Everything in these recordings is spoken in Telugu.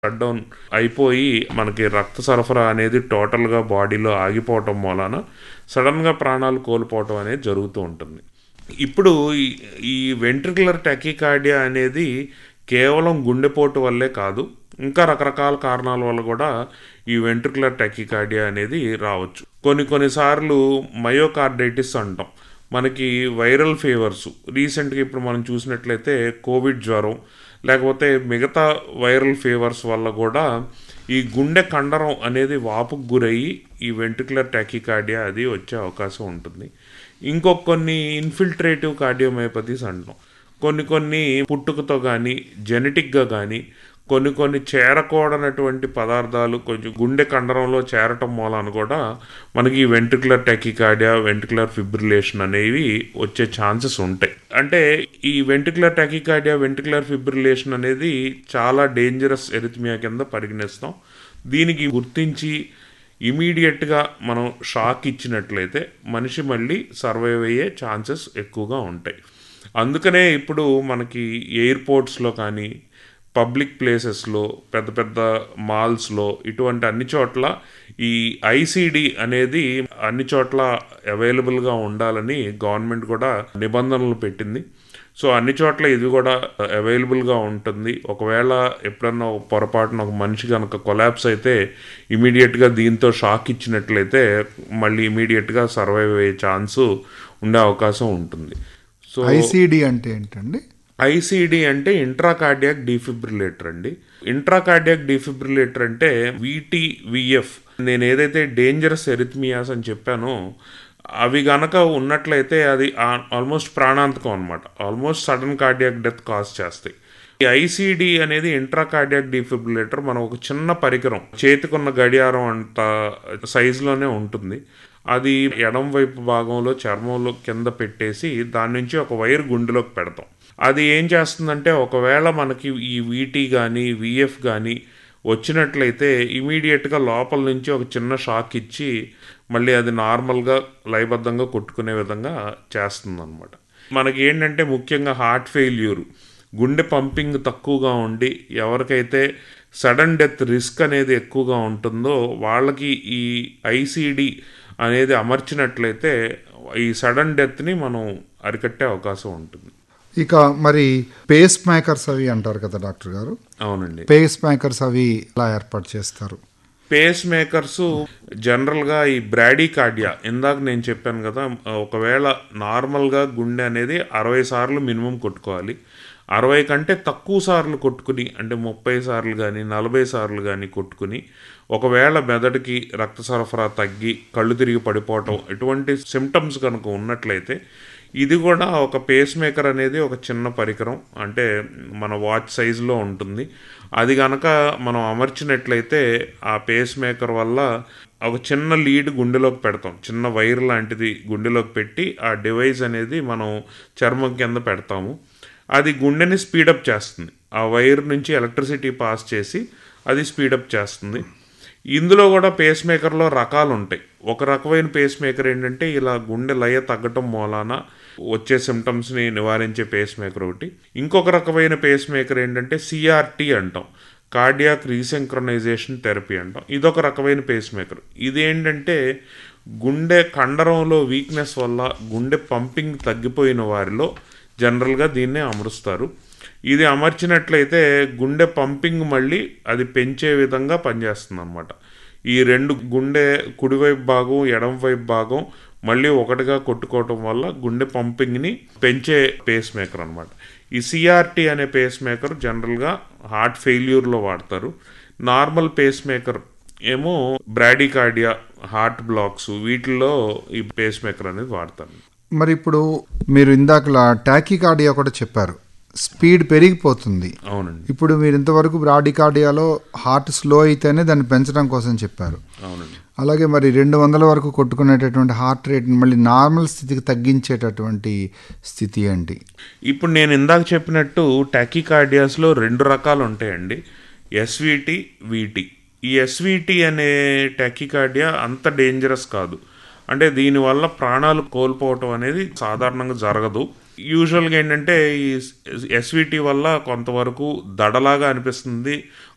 షట్ డౌన్ అయిపోయి మనకి రక్త సరఫరా అనేది టోటల్గా బాడీలో ఆగిపోవటం మూలాన సడన్గా ప్రాణాలు కోల్పోవటం అనేది జరుగుతూ ఉంటుంది ఇప్పుడు ఈ- ఈ వెంట్రికులర్ టెకికార్డియా అనేది కేవలం గుండెపోటు వల్లే కాదు ఇంకా రకరకాల కారణాల వల్ల కూడా ఈ వెంట్రికులర్ టెకికార్డియా అనేది రావచ్చు కొన్ని కొన్నిసార్లు మయోకార్డైటిస్ అంటాం మనకి వైరల్ ఫీవర్స్ రీసెంట్గా ఇప్పుడు మనం చూసినట్లయితే కోవిడ్ జ్వరం లేకపోతే మిగతా వైరల్ ఫీవర్స్ వల్ల కూడా ఈ గుండె కండరం అనేది వాపుకు గురయ్యి ఈ వెంట్రికులర్ టాకికార్డియా అది వచ్చే అవకాశం ఉంటుంది ఇంకొక కొన్ని ఇన్ఫిల్ట్రేటివ్ కార్డియోమయోపతీస్ అంటాం కొన్ని కొన్ని పుట్టుకతో కానీ జెనెటిక్గా కానీ కొన్ని కొన్ని చేరకూడనటువంటి పదార్థాలు కొంచెం గుండె కండరంలో చేరటం మూలాన కూడా మనకి ఈ వెంట్రికులర్ టెకికార్డియా వెంట్రికులర్ ఫిబ్రిలేషన్ అనేవి వచ్చే ఛాన్సెస్ ఉంటాయి అంటే ఈ వెంట్రికులర్ టెకికార్డియా వెంట్రికులర్ ఫిబ్రిలేషన్ అనేది చాలా డేంజరస్ ఎరిథమియా కింద పరిగణిస్తాం దీనికి గుర్తించి ఇమీడియట్గా మనం షాక్ ఇచ్చినట్లయితే మనిషి మళ్ళీ సర్వైవ్ అయ్యే ఛాన్సెస్ ఎక్కువగా ఉంటాయి అందుకనే ఇప్పుడు మనకి ఎయిర్పోర్ట్స్లో కానీ పబ్లిక్ ప్లేసెస్లో పెద్ద పెద్ద మాల్స్లో ఇటువంటి అన్ని చోట్ల ఈ ఐసీడి అనేది అన్ని చోట్ల అవైలబుల్గా ఉండాలని గవర్నమెంట్ కూడా నిబంధనలు పెట్టింది సో అన్ని చోట్ల ఇది కూడా అవైలబుల్గా ఉంటుంది ఒకవేళ ఎప్పుడన్నా ఒక పొరపాటున ఒక మనిషి కనుక కొలాప్స్ అయితే ఇమీడియట్గా దీంతో షాక్ ఇచ్చినట్లయితే మళ్ళీ ఇమీడియట్గా సర్వైవ్ అయ్యే ఛాన్సు ఉండే అవకాశం ఉంటుంది సో ఐసీడి అంటే ఏంటండి ఐసీడి అంటే ఇంట్రాకార్డియాక్ డిఫిబ్రిలేటర్ అండి ఇంట్రాకార్డియాక్ డిఫిబ్రిలేటర్ అంటే వీటీ విఎఫ్ నేను ఏదైతే డేంజరస్ ఎరిథమియాస్ అని చెప్పానో అవి గనక ఉన్నట్లయితే అది ఆల్మోస్ట్ ప్రాణాంతకం అనమాట almost sudden cardiac death cause చేస్తాయి ఈ ఐసీడి అనేది ఇంట్రాకార్డియాక్ డిఫిబ్రిలేటర్ మనం ఒక చిన్న పరికరం చేతికున్న గడియారం అంత సైజులోనే ఉంటుంది అది ఎడం వైపు భాగంలో చర్మంలో కింద పెట్టేసి దాని నుంచి ఒక వైర్ గుండెలోకి పెడతాం అది ఏం చేస్తుందంటే ఒకవేళ మనకి ఈ వీటీ కానీ విఎఫ్ కానీ వచ్చినట్లయితే ఇమీడియట్గా లోపల నుంచి ఒక చిన్న షాక్ ఇచ్చి మళ్ళీ అది నార్మల్గా లయబద్ధంగా కొట్టుకునే విధంగా చేస్తుంది మనకి ఏంటంటే ముఖ్యంగా హార్ట్ ఫెయిల్యూర్ గుండె పంపింగ్ తక్కువగా ఉండి ఎవరికైతే సడన్ డెత్ రిస్క్ అనేది ఎక్కువగా ఉంటుందో వాళ్ళకి ఈ ఐసీడి అనేది అమర్చినట్లయితే ఈ సడన్ డెత్ని మనం అరికట్టే అవకాశం ఉంటుంది ఇక మరి పేస్ మేకర్స్ అవి అంటారు కదా డాక్టర్ గారు అవునండి పేస్ మేకర్స్ అవి ఎలా ఏర్పాటు చేస్తారు పేస్ మేకర్స్ జనరల్గా ఈ బ్రాడీ కార్డియా ఇందాక నేను చెప్పాను కదా ఒకవేళ నార్మల్గా గుండె అనేది అరవై సార్లు మినిమం కొట్టుకోవాలి అరవై కంటే తక్కువ సార్లు కొట్టుకుని అంటే ముప్పై సార్లు కానీ నలభై సార్లు కానీ కొట్టుకుని ఒకవేళ మెదడుకి రక్త సరఫరా తగ్గి కళ్ళు తిరిగి పడిపోవటం ఇటువంటి సిమ్టమ్స్ కనుక ఉన్నట్లయితే ఇది కూడా ఒక పేస్ మేకర్ అనేది ఒక చిన్న పరికరం అంటే మన వాచ్ సైజులో ఉంటుంది అది కనుక మనం అమర్చినట్లయితే ఆ పేస్ మేకర్ వల్ల ఒక చిన్న లీడ్ గుండెలోకి పెడతాం చిన్న వైర్ లాంటిది గుండెలోకి పెట్టి ఆ డివైస్ అనేది మనం చర్మం కింద పెడతాము అది గుండెని స్పీడప్ చేస్తుంది ఆ వైర్ నుంచి ఎలక్ట్రిసిటీ పాస్ చేసి అది స్పీడప్ చేస్తుంది ఇందులో కూడా పేస్ మేకర్లో రకాలు ఉంటాయి ఒక రకమైన పేస్ మేకర్ ఏంటంటే ఇలా గుండె లయ తగ్గటం మూలాన వచ్చే సిమ్టమ్స్ని నివారించే పేస్ మేకర్ ఒకటి ఇంకొక రకమైన పేస్ మేకర్ ఏంటంటే సిఆర్టీ అంటాం కార్డియాక్ రీసెంక్రనైజేషన్ థెరపీ అంటాం ఇదొక రకమైన పేస్ మేకర్ ఇదేంటంటే గుండె కండరంలో వీక్నెస్ వల్ల గుండె పంపింగ్ తగ్గిపోయిన వారిలో జనరల్గా దీన్నే అమరుస్తారు ఇది అమర్చినట్లయితే గుండె పంపింగ్ మళ్ళీ అది పెంచే విధంగా పనిచేస్తుంది అనమాట ఈ రెండు గుండె కుడివైపు భాగం ఎడం వైపు భాగం మళ్ళీ ఒకటిగా కొట్టుకోవటం వల్ల గుండె పంపింగ్ని పెంచే పేస్ మేకర్ అనమాట ఈ సిఆర్టీ అనే పేస్ మేకర్ జనరల్గా హార్ట్ ఫెయిల్యూర్లో వాడతారు నార్మల్ పేస్ మేకర్ ఏమో బ్రాడీకార్డియా హార్ట్ బ్లాక్స్ వీటిల్లో ఈ పేస్ మేకర్ అనేది వాడతారు మరి ఇప్పుడు మీరు ఇందాకలా టాకికార్డియా కూడా చెప్పారు స్పీడ్ పెరిగిపోతుంది అవునండి ఇప్పుడు మీరు ఇంతవరకు బ్రాడికార్డియాలో హార్ట్ స్లో అయితేనే దాన్ని పెంచడం కోసం చెప్పారు అవునండి అలాగే మరి రెండు వందల వరకు కొట్టుకునేటటువంటి హార్ట్ రేట్ని మళ్ళీ నార్మల్ స్థితికి తగ్గించేటటువంటి స్థితి ఏంటి ఇప్పుడు నేను ఇందాక చెప్పినట్టు టాకికార్డియాస్లో రెండు రకాలు ఉంటాయండి ఎస్విటి వీటి ఈ ఎస్విటి అనే టాకికార్డియా అంత డేంజరస్ కాదు అంటే దీనివల్ల ప్రాణాలు కోల్పోవటం అనేది సాధారణంగా జరగదు యూజువల్గా ఏంటంటే ఈ ఎస్విటి వల్ల కొంతవరకు దడలాగా అనిపిస్తుంది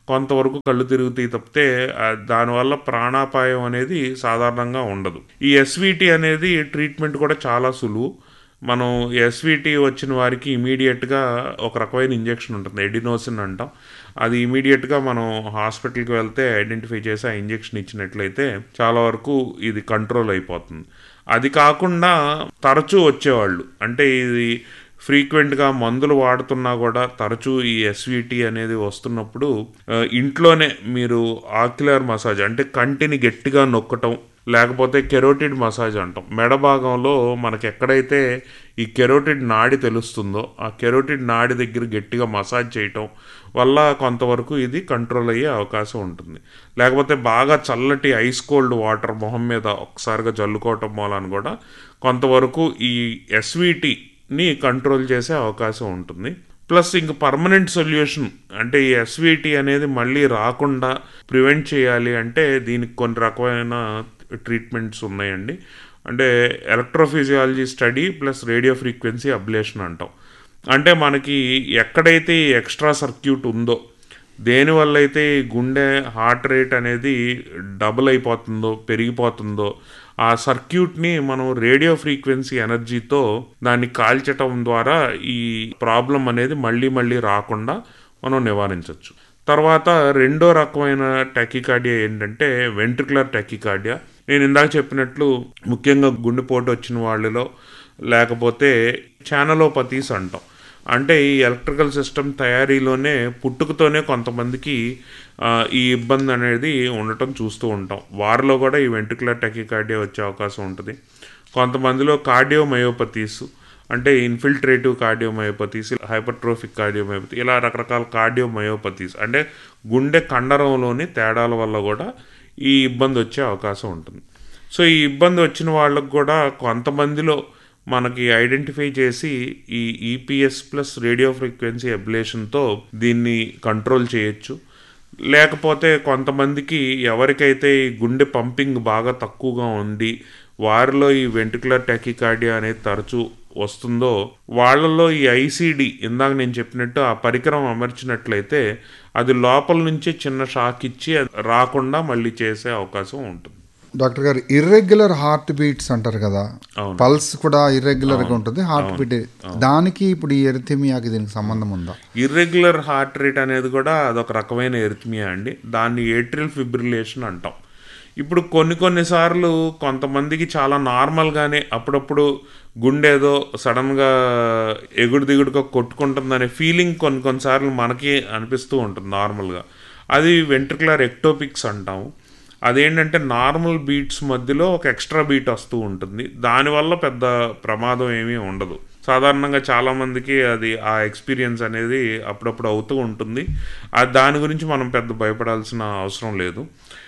కొంతవరకు కళ్ళు తిరుగుతాయి తప్పితే ఆ, దానివల్ల ప్రాణాపాయం అనేది సాధారణంగా ఉండదు ఈ ఎస్విటి అనేది ట్రీట్మెంట్ కూడా చాలా సులువు మనం ఎస్విటి వచ్చిన వారికి ఇమీడియట్గా ఒక రకమైన ఇంజెక్షన్ ఉంటుంది ఎడినోసిన్ అంటాం అది ఇమీడియట్గా మనం హాస్పిటల్కి వెళ్తే ఐడెంటిఫై చేసి ఆ ఇంజెక్షన్ ఇచ్చినట్లయితే చాలా వరకు ఇది కంట్రోల్ అయిపోతుంది అది కాకుండా తరచూ వచ్చేవాళ్ళు అంటే ఇది ఫ్రీక్వెంట్గా మందులు వాడుతున్నా కూడా తరచూ ఈ ఎస్విటి అనేది వస్తున్నప్పుడు ఆ, ఇంట్లోనే మీరు ఆక్యులర్ మసాజ్ అంటే కంటిని గట్టిగా నొక్కటం లేకపోతే కెరోటిడ్ మసాజ్ అంటాం మెడ భాగంలో మనకి ఎక్కడైతే ఈ కెరోటిడ్ నాడి తెలుస్తుందో ఆ కెరోటిడ్ నాడి దగ్గర గట్టిగా మసాజ్ చేయటం వల్ల కొంతవరకు ఇది కంట్రోల్ అయ్యే అవకాశం ఉంటుంది లేకపోతే బాగా చల్లటి ఐస్ కోల్డ్ వాటర్ మొహం మీద ఒకసారిగా జల్లుకోవటం మూలాన కూడా కొంతవరకు ఈ ఎస్విటిని కంట్రోల్ చేసే అవకాశం ఉంటుంది ప్లస్ ఇంక పర్మనెంట్ సొల్యూషన్ అంటే ఈ ఎస్విటి అనేది మళ్ళీ రాకుండా ప్రివెంట్ చేయాలి అంటే దీనికి కొన్ని రకమైన ట్రీట్మెంట్స్ ఉన్నాయండి అంటే electrophysiology study plus radio frequency ablation అంటాం అంటే మనకి ఎక్కడైతే ఈ ఎక్స్ట్రా సర్క్యూట్ ఉందో దేనివల్ల అయితే ఈ గుండె హార్ట్ రేట్ అనేది డబుల్ అయిపోతుందో పెరిగిపోతుందో ఆ సర్క్యూట్ని మనం రేడియో ఫ్రీక్వెన్సీ ఎనర్జీతో దాన్ని కాల్చటం ద్వారా ఈ ప్రాబ్లం అనేది మళ్ళీ మళ్ళీ రాకుండా మనం నివారించవచ్చు తర్వాత రెండో రకమైన టెకికార్డియా ఏంటంటే వెంట్రికులర్ టెకికార్డియా నేను ఇందాక చెప్పినట్లు ముఖ్యంగా గుండెపోటు వచ్చిన వాళ్ళలో లేకపోతే ఛానలోపతీస్ అంటాం అంటే ఈ ఎలక్ట్రికల్ సిస్టమ్ తయారీలోనే పుట్టుకతోనే కొంతమందికి ఆ, ఈ ఇబ్బంది అనేది ఉండటం చూస్తూ ఉంటాం వారిలో కూడా ఈ వెంట్రికులర్ టెకికార్డియా వచ్చే అవకాశం ఉంటుంది కొంతమందిలో కార్డియోమయోపతీస్ అంటే ఇన్ఫిల్ట్రేటివ్ కార్డియోమయోపతీస్ హైపర్ట్రోఫిక్ కార్డియోమయోపతి ఇలా రకరకాల కార్డియోమయోపతీస్ అంటే గుండె కండరంలోని తేడాల వల్ల కూడా ఈ ఇబ్బంది వచ్చే అవకాశం ఉంటుంది సో ఈ ఇబ్బంది వచ్చిన వాళ్ళకు కూడా కొంతమందిలో మనకి ఐడెంటిఫై చేసి ఈ ఈపీఎస్ ప్లస్ రేడియో ఫ్రీక్వెన్సీ అబ్లేషన్తో దీన్ని కంట్రోల్ చేయొచ్చు లేకపోతే కొంతమందికి ఎవరికైతే ఈ గుండె పంపింగ్ బాగా తక్కువగా ఉంది వారిలో ఈ వెంట్రుకులర్ టెకికార్డియా అనేది తరచూ వస్తుందో వాళ్ళలో ఈ ఐసీడి ఇందాక నేను చెప్పినట్టు ఆ పరికరం అమర్చినట్లయితే అది లోపల నుంచి చిన్న షాక్ ఇచ్చి అది రాకుండా మళ్ళీ చేసే అవకాశం ఉంటుంది డాక్టర్ గారు ఇర్రెగ్యులర్ హార్ట్ బీట్స్ అంటారు కదా అవును. పల్స్ కూడా ఇర్రెగ్యులర్ గా ఉంటుంది హార్ట్ బీట్ దానికి ఇప్పుడు ఈ ఎరిథిమియాకి దీనికి సంబంధం ఉందా ఇర్రెగ్యులర్ హార్ట్ రేట్ అనేది కూడా అదొక రకమైన ఎరిథమియా అండి దాన్ని ఏట్రియల్ ఫిబ్రిలేషన్ అంటాం ఇప్పుడు కొన్ని కొన్నిసార్లు కొంతమందికి చాలా నార్మల్గానే అప్పుడప్పుడు గుండె ఏదో సడన్గా ఎగుడు దిగుడుగా కొట్టుకుంటుందనే ఫీలింగ్ కొన్ని కొన్నిసార్లు మనకి అనిపిస్తూ ఉంటుంది నార్మల్గా అది వెంట్రికులర్ ఎక్టోపిక్స్ అంటాము అదేంటంటే నార్మల్ బీట్స్ మధ్యలో ఒక ఎక్స్ట్రా బీట్ వస్తూ ఉంటుంది దానివల్ల పెద్ద ప్రమాదం ఏమీ ఉండదు సాధారణంగా చాలామందికి అది ఆ ఎక్స్పీరియన్స్ అనేది అప్పుడప్పుడు అవుతూ ఉంటుంది ఆ దాని గురించి మనం పెద్ద భయపడాల్సిన అవసరం లేదు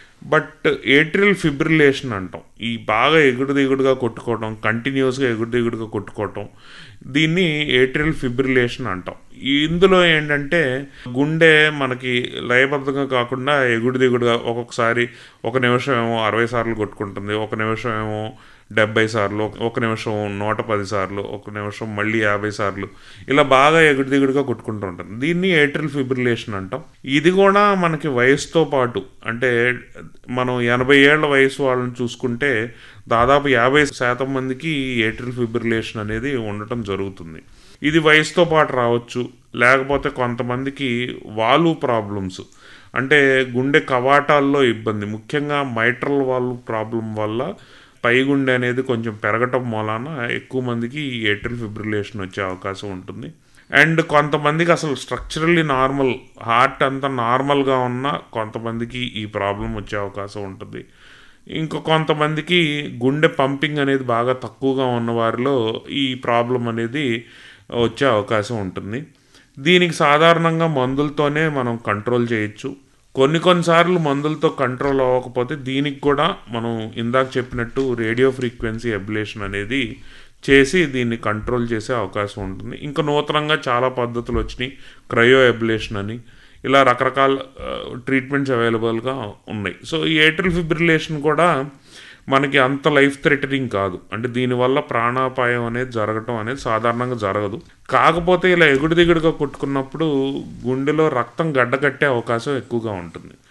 బట్ ఏట్రియల్ ఫిబ్రిలేషన్ అంటాం ఈ బాగా ఎగుడు దిగుడుగా కొట్టుకోవటం కంటిన్యూస్గా ఎగుడు దిగుడుగా కొట్టుకోవటం దీన్ని ఏట్రియల్ ఫిబ్రిలేషన్ అంటాం ఇందులో ఏంటంటే గుండె మనకి లయబద్ధంగా కాకుండా ఎగుడు దిగుడుగా ఒక్కొక్కసారి ఒక నిమిషం ఏమో అరవై సార్లు కొట్టుకుంటుంది ఒక నిమిషం ఏమో డెబ్బై సార్లు ఒక నిమిషం నూట పది సార్లు ఒక నిమిషం మళ్ళీ యాభై సార్లు ఇలా బాగా ఎగుడు దిగుడుగా కొట్టుకుంటూ ఉంటుంది దీన్ని ఏట్రియల్ ఫిబ్రిలేషన్ అంటాం ఇది కూడా మనకి వయసుతో పాటు అంటే మనం ఎనభై ఏళ్ల వయసు వాళ్ళని చూసుకుంటే దాదాపు యాభై శాతం మందికి ఏట్రియల్ ఫిబ్రిలేషన్ అనేది ఉండటం జరుగుతుంది ఇది వయసుతో పాటు రావచ్చు లేకపోతే కొంతమందికి వాల్వ్ ప్రాబ్లమ్స్ అంటే గుండె కవాటాల్లో ఇబ్బంది ముఖ్యంగా మైట్రల్ వాల్వ్ ప్రాబ్లం వల్ల పై గుండె అనేది కొంచెం పెరగటం మూలాన ఎక్కువ మందికి ఈ ఏట్రియల్ ఫిబ్రిలేషన్ వచ్చే అవకాశం ఉంటుంది అండ్ కొంతమందికి అసలు స్ట్రక్చరల్లీ నార్మల్ హార్ట్ అంతా నార్మల్గా ఉన్న కొంతమందికి ఈ ప్రాబ్లం వచ్చే అవకాశం ఉంటుంది ఇంకా కొంతమందికి గుండె పంపింగ్ అనేది బాగా తక్కువగా ఉన్న వారిలో ఈ ప్రాబ్లం అనేది వచ్చే అవకాశం ఉంటుంది దీనికి సాధారణంగా మందులతోనే మనం కంట్రోల్ చేయొచ్చు కొన్ని కొన్నిసార్లు మందులతో కంట్రోల్ అవ్వకపోతే దీనికి కూడా మనం ఇందాక చెప్పినట్టు రేడియో ఫ్రీక్వెన్సీ అబ్లేషన్ అనేది చేసి దీన్ని కంట్రోల్ చేసే అవకాశం ఉంటుంది ఇంకా నూతనంగా చాలా పద్ధతులు వచ్చినాయి క్రయో అబ్లేషన్ అని ఇలా రకరకాల ట్రీట్మెంట్స్ అవైలబుల్గా ఉన్నాయి సో ఈ ఏట్రల్ ఫిబ్రిలేషన్ కూడా మనకి అంత లైఫ్ థ్రెటనింగ్ కాదు అంటే దీనివల్ల ప్రాణాపాయం అనేది జరగటం అనేది సాధారణంగా జరగదు కాకపోతే ఇలా ఎగుడు దిగుడుగా కొట్టుకున్నప్పుడు గుండెలో రక్తం గడ్డకట్టే అవకాశం ఎక్కువగా ఉంటుంది